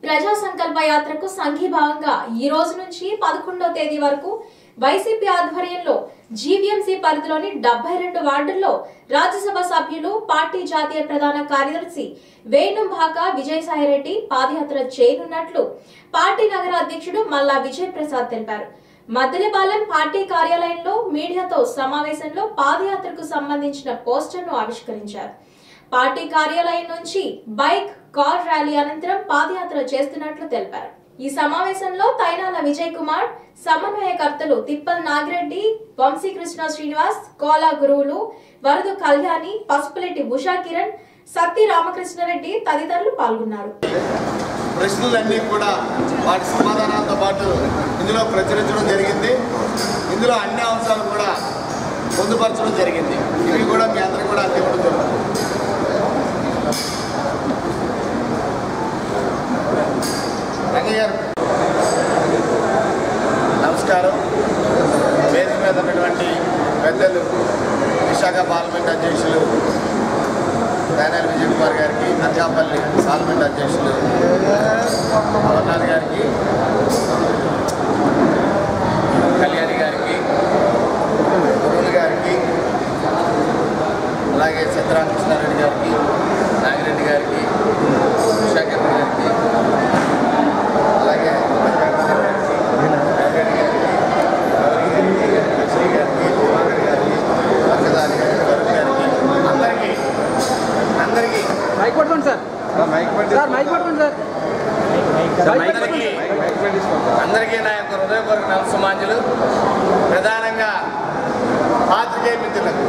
ప్రజా సంకల్ప యాత్రకు సంఘీభావంగా ఈ రోజు నుంచి పదకొండో తేదీ వరకు వైసీపీ ఆధ్వర్యంలో జీవీఎంసీ పరిధిలోని డెబ్బై రెండు వార్డుల్లో రాజ్యసభ సభ్యులు పార్టీ జాతీయ ప్రధాన కార్యదర్శి వేణుభాక విజయసాయిరెడ్డి పాదయాత్ర చేయనున్నట్లు పార్టీ నగర అధ్యక్షుడు మల్లా విజయ్ ప్రసాద్ తెలిపారు మద్దెలపాలెం పార్టీ కార్యాలయంలో మీడియాతో సమావేశంలో పాదయాత్రకు సంబంధించిన పోస్టర్ను ఆవిష్కరించారు పార్టీ కార్యాలయం నుంచి బైక్ కార్ ర్యాలీ అనంతరం పాదయాత్ర చేస్తున్నట్లు తెలిపారు ఈ సమావేశంలో తైనాల విజయ్ కుమార్ సమన్వయకర్తలు తిప్పల్ నాగిరెడ్డి వంశీకృష్ణ శ్రీనివాస్ కోలా గురువులు వరదు కళ్యాణి పసుపులెట్టి ఉషా కిరణ్ సత్తి రామకృష్ణారెడ్డి తదితరులు పాల్గొన్నారు ప్రశ్నలన్నీ కూడా వాటి సమాధానాలతో పాటు ఇందులో ప్రచురించడం జరిగింది ఇందులో అన్ని అంశాలు కూడా పొందుపరచడం జరిగింది ఇవి కూడా మీ అందరికి కూడా అందివ్వడం జరుగుతుంది రంగయ్య గారు నమస్కారం వేదిక మీద ఉన్నటువంటి పెద్దలు విశాఖ పార్లమెంట్ అధ్యక్షులు దానాల విజయ్ కుమార్ గారికి అనకాపల్లి పార్లమెంట్ అధ్యక్షులు అమర్నాథ్ గారికి కళ్యాణి గారికి గురువులు గారికి అలాగే సత్యరామకృష్ణారెడ్డి గారికి నాగిరెడ్డి గారికి విశాఖ గారికి అలాగే నాగిరెడ్డి గారికి శ్రీ గారికి కుమార్ గారికి పక్కదారి గారికి వరుణ్ గారికి అందరికీ అందరికీ మైక్ పట్టుకోండి సార్ సార్ మైక్ పట్టుకోండి సార్ మైక్ అందరికీ పట్టుకోండి అందరికీ నా యొక్క హృదయపూర్వక నమస్సమాంజలు ప్రధానంగా పాత్రికేయ మిత్రులకు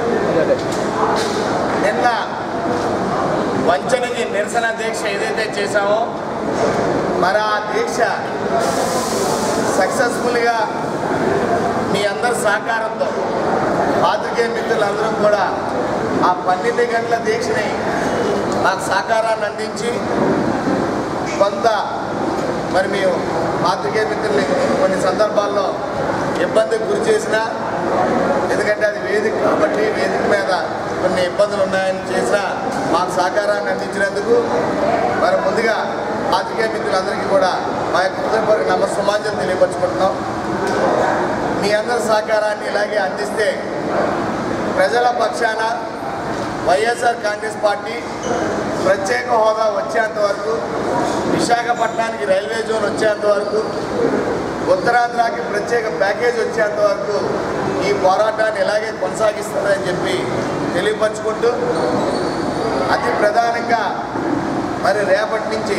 నిన్న వంచనకి నిరసన దీక్ష ఏదైతే చేశామో మరి ఆ దీక్ష సక్సెస్ఫుల్గా మీ అందరి సహకారంతో పాత్రికేయ మిత్రులందరూ కూడా ఆ పన్నెండు గంటల దీక్షని నాకు సహకారాన్ని అందించి కొంత మరి మేము పాత్రికేయ మిత్రుల్ని కొన్ని సందర్భాల్లో ఇబ్బందికి గురి చేసిన ఎందుకంటే అది వేదిక కాబట్టి వేదిక మీద కొన్ని ఇబ్బందులు ఉన్నాయని చేసినా మాకు సహకారాన్ని అందించినందుకు మరి ముందుగా పాత్రికేయ మిత్రులందరికీ కూడా మా యొక్క హృదయపూర్వక నమస్సమాజం తెలియపరచుకుంటున్నాం మీ అందరి సహకారాన్ని ఇలాగే అందిస్తే ప్రజల పక్షాన వైఎస్ఆర్ కాంగ్రెస్ పార్టీ ప్రత్యేక హోదా వచ్చేంత వరకు విశాఖపట్నానికి రైల్వే జోన్ వచ్చేంత వరకు ఉత్తరాంధ్రకి ప్రత్యేక ప్యాకేజ్ వచ్చేంత వరకు ఈ పోరాటాన్ని ఇలాగే కొనసాగిస్తుందని చెప్పి తెలియపరుచుకుంటూ అతి ప్రధానంగా మరి రేపటి నుంచి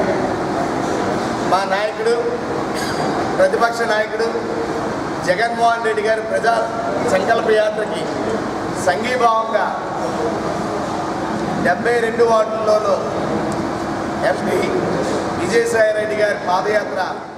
మా నాయకుడు ప్రతిపక్ష నాయకుడు జగన్మోహన్ రెడ్డి గారి ప్రజా సంకల్ప యాత్రకి సంఘీభావంగా డెబ్బై రెండు వార్డుల్లోనూ ఎంపీ విజయసాయి రెడ్డి గారి పాదయాత్ర